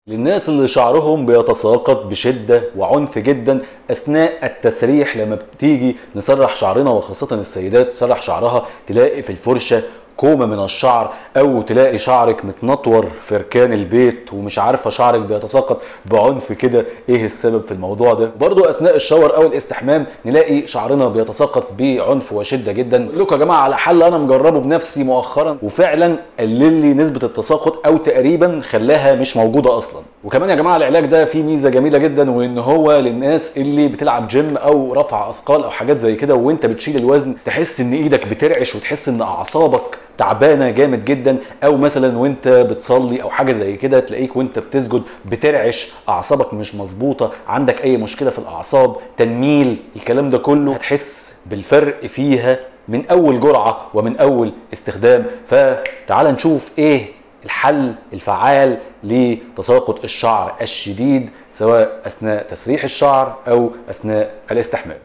للناس اللي شعرهم بيتساقط بشدة وعنف جدا أثناء التسريح لما بتيجي نسرح شعرنا وخاصة السيدات تسرح شعرها تلاقي في الفرشة كومة من الشعر او تلاقي شعرك متنطور في ركان البيت ومش عارفه شعرك بيتساقط بعنف كده ايه السبب في الموضوع ده برضو اثناء الشاور او الاستحمام نلاقي شعرنا بيتساقط بعنف وشده جدا اقول لكم يا جماعه على حل انا مجربه بنفسي مؤخرا وفعلا قلل لي نسبه التساقط او تقريبا خلاها مش موجوده اصلا وكمان يا جماعه العلاج ده فيه ميزه جميله جدا وان هو للناس اللي بتلعب جيم او رفع اثقال او حاجات زي كده وانت بتشيل الوزن تحس ان ايدك بترعش وتحس ان اعصابك تعبانه جامد جدا او مثلا وانت بتصلي او حاجه زي كده تلاقيك وانت بتسجد بترعش اعصابك مش مظبوطه عندك اي مشكله في الاعصاب تنميل الكلام ده كله هتحس بالفرق فيها من اول جرعه ومن اول استخدام فتعال نشوف ايه الحل الفعال لتساقط الشعر الشديد سواء اثناء تسريح الشعر او اثناء الاستحمام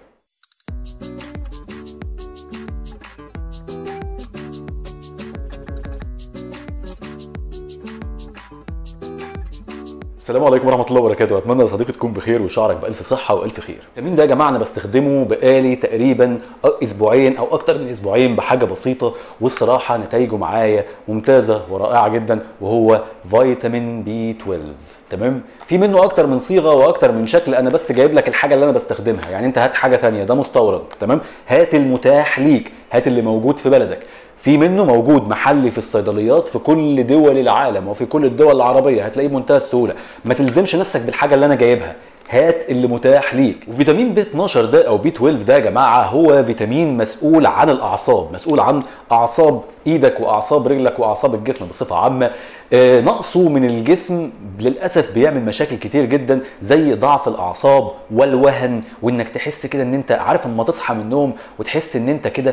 السلام عليكم ورحمه الله وبركاته اتمنى يا صديقي تكون بخير وشعرك بالف صحه والف خير التمرين ده يا جماعه انا بستخدمه بقالي تقريبا اسبوعين او اكتر من اسبوعين بحاجه بسيطه والصراحه نتائجه معايا ممتازه ورائعه جدا وهو فيتامين بي 12 تمام في منه اكتر من صيغه واكتر من شكل انا بس جايب لك الحاجه اللي انا بستخدمها يعني انت هات حاجه ثانيه ده مستورد تمام هات المتاح ليك هات اللي موجود في بلدك في منه موجود محلي في الصيدليات في كل دول العالم وفي كل الدول العربيه هتلاقيه بمنتهى السهوله ما تلزمش نفسك بالحاجه اللي انا جايبها هات اللي متاح ليك وفيتامين بي 12 ده او بي 12 ده يا جماعه هو فيتامين مسؤول عن الاعصاب مسؤول عن اعصاب ايدك واعصاب رجلك واعصاب الجسم بصفه عامه آه نقصه من الجسم للاسف بيعمل مشاكل كتير جدا زي ضعف الاعصاب والوهن وانك تحس كده ان انت عارف اما تصحى من النوم وتحس ان انت كده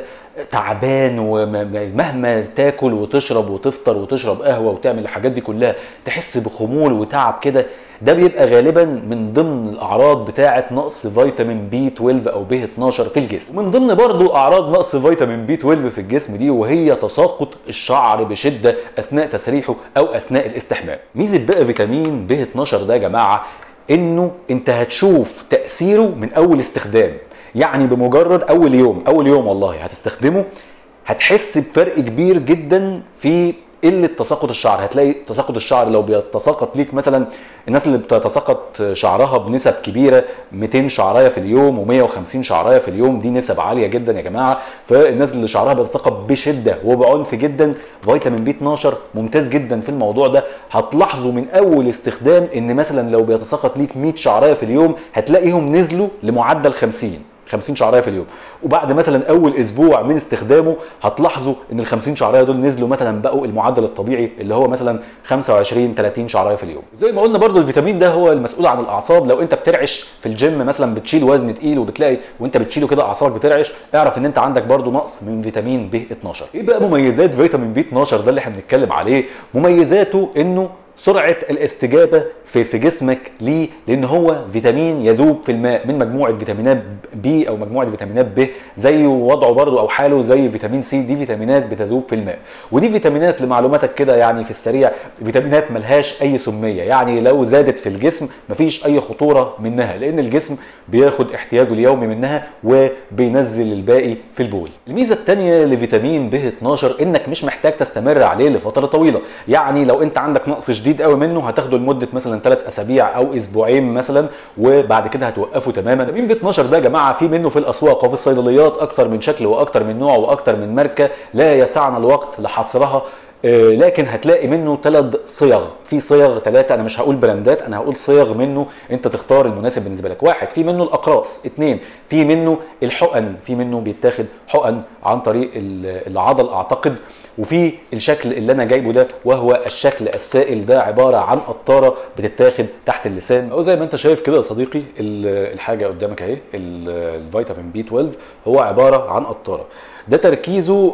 تعبان ومهما تاكل وتشرب وتفطر وتشرب قهوه وتعمل الحاجات دي كلها تحس بخمول وتعب كده ده بيبقى غالبا من ضمن الاعراض بتاعه نقص فيتامين بي 12 او بي 12 في الجسم من ضمن برضو اعراض نقص فيتامين بي 12 في الجسم دي وهي تساقط الشعر بشده اثناء تسريحه او اثناء الاستحمام ميزه بقى فيتامين بي 12 ده يا جماعه انه انت هتشوف تاثيره من اول استخدام يعني بمجرد اول يوم اول يوم والله هتستخدمه هتحس بفرق كبير جدا في قله تساقط الشعر هتلاقي تساقط الشعر لو بيتساقط ليك مثلا الناس اللي بتتساقط شعرها بنسب كبيره 200 شعرايه في اليوم و150 شعرايه في اليوم دي نسب عاليه جدا يا جماعه فالناس اللي شعرها بيتساقط بشده وبعنف جدا فيتامين بي 12 ممتاز جدا في الموضوع ده هتلاحظوا من اول استخدام ان مثلا لو بيتساقط ليك 100 شعرايه في اليوم هتلاقيهم نزلوا لمعدل 50 50 شعرايه في اليوم وبعد مثلا اول اسبوع من استخدامه هتلاحظوا ان ال 50 شعرايه دول نزلوا مثلا بقوا المعدل الطبيعي اللي هو مثلا 25 30 شعرايه في اليوم زي ما قلنا برضو الفيتامين ده هو المسؤول عن الاعصاب لو انت بترعش في الجيم مثلا بتشيل وزن تقيل وبتلاقي وانت بتشيله كده اعصابك بترعش اعرف ان انت عندك برضو نقص من فيتامين بي 12 ايه بقى مميزات فيتامين بي 12 ده اللي احنا بنتكلم عليه مميزاته انه سرعه الاستجابه في في جسمك ليه؟ لان هو فيتامين يذوب في الماء من مجموعه فيتامينات بي او مجموعه فيتامينات ب زي وضعه برضه او حاله زي فيتامين سي دي فيتامينات بتذوب في الماء ودي فيتامينات لمعلوماتك كده يعني في السريع فيتامينات ملهاش اي سميه يعني لو زادت في الجسم مفيش اي خطوره منها لان الجسم بياخد احتياجه اليومي منها وبينزل الباقي في البول الميزه الثانيه لفيتامين ب 12 انك مش محتاج تستمر عليه لفتره طويله يعني لو انت عندك نقص شديد قوي منه هتاخده لمده مثلا ثلاث اسابيع او اسبوعين مثلا وبعد كده هتوقفه تماما فيتامين بي 12 ده يا جماعه في منه في الاسواق وفي الصيدليات اكتر من شكل واكتر من نوع واكتر من ماركه لا يسعنا الوقت لحصرها آه لكن هتلاقي منه ثلاث صيغ في صيغ ثلاثه انا مش هقول براندات انا هقول صيغ منه انت تختار المناسب بالنسبه لك واحد في منه الاقراص اثنين في منه الحقن في منه بيتاخد حقن عن طريق العضل اعتقد وفي الشكل اللي انا جايبه ده وهو الشكل السائل ده عباره عن قطاره بتتاخد تحت اللسان او زي ما انت شايف كده يا صديقي الحاجه قدامك اهي الفيتامين بي 12 هو عباره عن قطاره ده تركيزه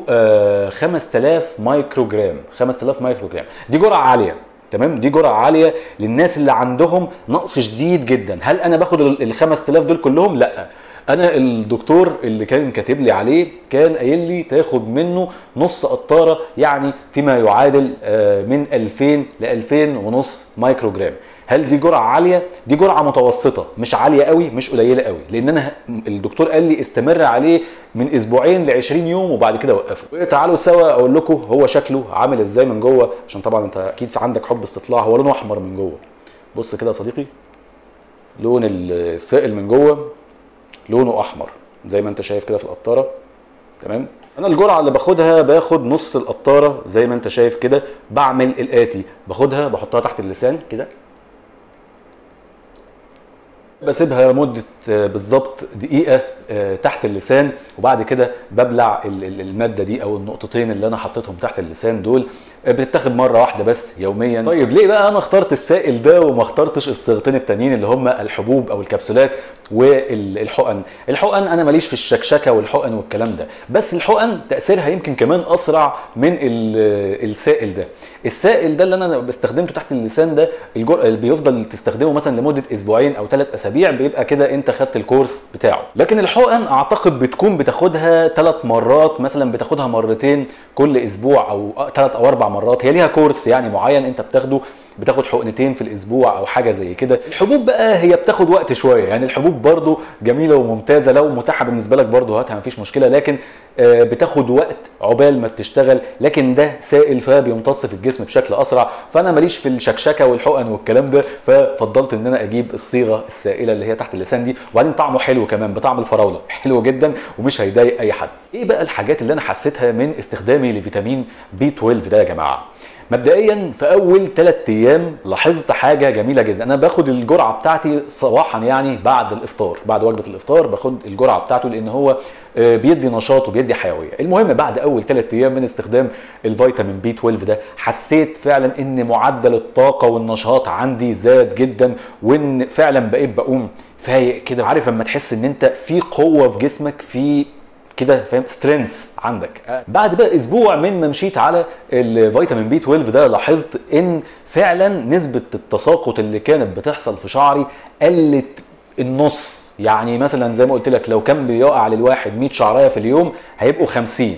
5000 مايكرو جرام 5000 مايكرو جرام دي جرعه عاليه تمام دي جرعه عاليه للناس اللي عندهم نقص شديد جدا هل انا باخد ال 5000 دول كلهم لا انا الدكتور اللي كان كاتب لي عليه كان قايل لي تاخد منه نص قطاره يعني فيما يعادل من 2000 ل 2000 ونص مايكرو جرام هل دي جرعه عاليه دي جرعه متوسطه مش عاليه قوي مش قليله قوي لان انا الدكتور قال لي استمر عليه من اسبوعين ل 20 يوم وبعد كده وقفه تعالوا سوا اقول لكم هو شكله عامل ازاي من جوه عشان طبعا انت اكيد عندك حب استطلاع هو لونه احمر من جوه بص كده يا صديقي لون السائل من جوه لونه احمر زي ما انت شايف كده في القطاره تمام انا الجرعه اللي باخدها باخد نص القطاره زي ما انت شايف كده بعمل الاتي باخدها بحطها تحت اللسان كده بسيبها مدة بالظبط دقيقة تحت اللسان وبعد كده ببلع المادة دي أو النقطتين اللي أنا حطيتهم تحت اللسان دول بتتاخد مرة واحدة بس يوميا طيب ليه بقى أنا اخترت السائل ده وما اخترتش الصيغتين التانيين اللي هم الحبوب أو الكبسولات والحقن الحقن أنا ماليش في الشكشكة والحقن والكلام ده بس الحقن تأثيرها يمكن كمان أسرع من السائل ده السائل ده اللي أنا بستخدمته تحت اللسان ده بيفضل تستخدمه مثلا لمدة أسبوعين أو ثلاث أسابيع بيبقى كده أنت خدت الكورس بتاعه لكن الحقن اعتقد بتكون بتاخدها ثلاث مرات مثلا بتاخدها مرتين كل اسبوع او ثلاث او اربع مرات هي ليها كورس يعني معين انت بتاخده بتاخد حقنتين في الاسبوع او حاجه زي كده الحبوب بقى هي بتاخد وقت شويه يعني الحبوب برضو جميله وممتازه لو متاحه بالنسبه لك برضو هاتها مفيش مشكله لكن بتاخد وقت عقبال ما بتشتغل لكن ده سائل فبيمتص في الجسم بشكل اسرع فانا ماليش في الشكشكه والحقن والكلام ده ففضلت ان انا اجيب الصيغه السائله اللي هي تحت اللسان دي وبعدين طعمه حلو كمان بطعم الفراوله حلو جدا ومش هيضايق اي حد ايه بقى الحاجات اللي انا حسيتها من استخدامي لفيتامين بي 12 ده يا جماعه مبدئيا في اول ثلاث ايام لاحظت حاجه جميله جدا انا باخد الجرعه بتاعتي صباحا يعني بعد الافطار بعد وجبه الافطار باخد الجرعه بتاعته لان هو بيدي نشاط وبيدي حيويه المهم بعد اول ثلاث ايام من استخدام الفيتامين بي 12 ده حسيت فعلا ان معدل الطاقه والنشاط عندي زاد جدا وان فعلا بقيت بقوم فايق كده عارف لما تحس ان انت في قوه في جسمك في كده فاهم سترينث عندك بعد بقى اسبوع من ما مشيت على الفيتامين بي 12 ده لاحظت ان فعلا نسبه التساقط اللي كانت بتحصل في شعري قلت النص يعني مثلا زي ما قلت لك لو كان بيقع للواحد 100 شعرايه في اليوم هيبقوا 50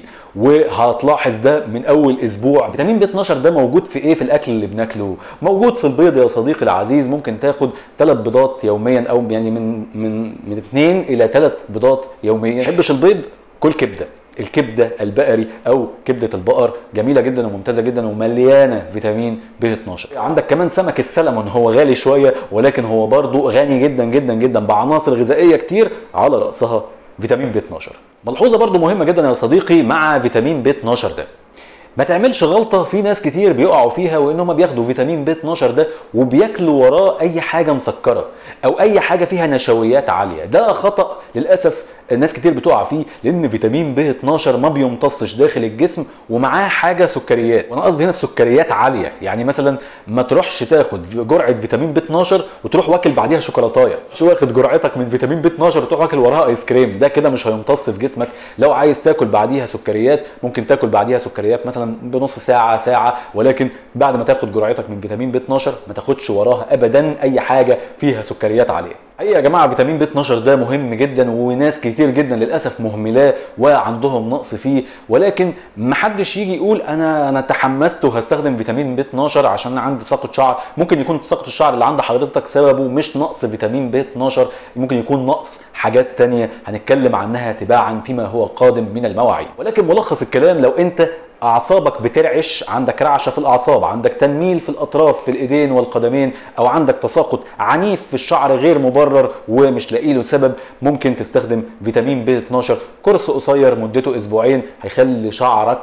وهتلاحظ ده من اول اسبوع فيتامين بي 12 ده موجود في ايه في الاكل اللي بناكله موجود في البيض يا صديقي العزيز ممكن تاخد ثلاث بيضات يوميا او يعني من من من اثنين الى ثلاث بيضات يوميا ما تحبش البيض كل كبده الكبده البقري او كبده البقر جميله جدا وممتازه جدا ومليانه فيتامين ب 12 عندك كمان سمك السلمون هو غالي شويه ولكن هو برضو غني جدا جدا جدا بعناصر غذائيه كتير على راسها فيتامين ب 12 ملحوظه برضو مهمه جدا يا صديقي مع فيتامين ب 12 ده ما تعملش غلطة في ناس كتير بيقعوا فيها وان هم بياخدوا فيتامين ب 12 ده وبياكلوا وراه اي حاجة مسكرة او اي حاجة فيها نشويات عالية ده خطأ للأسف الناس كتير بتقع فيه لان فيتامين ب 12 ما بيمتصش داخل الجسم ومعاه حاجه سكريات وانا قصدي هنا سكريات عاليه يعني مثلا ما تروحش تاخد جرعه فيتامين ب 12 وتروح واكل بعديها شوكولاتايه مش واخد جرعتك من فيتامين ب 12 وتروح واكل وراها ايس كريم ده كده مش هيمتص في جسمك لو عايز تاكل بعديها سكريات ممكن تاكل بعديها سكريات مثلا بنص ساعه ساعه ولكن بعد ما تاخد جرعتك من فيتامين ب 12 ما تاخدش وراها ابدا اي حاجه فيها سكريات عاليه حقيقة يا جماعة فيتامين ب 12 ده مهم جدا وناس كتير جدا للأسف مهملاه وعندهم نقص فيه ولكن محدش يجي يقول أنا أنا تحمست وهستخدم فيتامين ب 12 عشان أنا عندي تساقط شعر ممكن يكون تساقط الشعر اللي عند حضرتك سببه مش نقص فيتامين ب 12 ممكن يكون نقص حاجات تانية هنتكلم عنها تباعا فيما هو قادم من المواعيد ولكن ملخص الكلام لو أنت اعصابك بترعش عندك رعشه في الاعصاب عندك تنميل في الاطراف في الايدين والقدمين او عندك تساقط عنيف في الشعر غير مبرر ومش لاقي له سبب ممكن تستخدم فيتامين ب 12 كورس قصير مدته اسبوعين هيخلي شعرك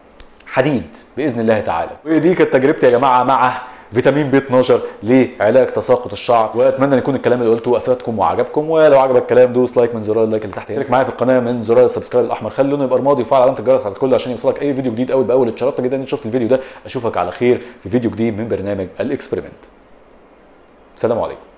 حديد باذن الله تعالى ودي كانت تجربتي يا جماعه مع فيتامين بي 12 لعلاج تساقط الشعر واتمنى ان يكون الكلام اللي قلته افادكم وعجبكم ولو عجبك الكلام دوس لايك من زرار اللايك اللي تحت اشترك معايا في القناه من زرار السبسكرايب الاحمر خلي لونه يبقى رمادي وفعل علامه الجرس على الكل عشان يوصلك اي فيديو جديد اول باول اتشرفت جدا ان شفت الفيديو ده اشوفك على خير في فيديو جديد من برنامج الاكسبيرمنت سلام عليكم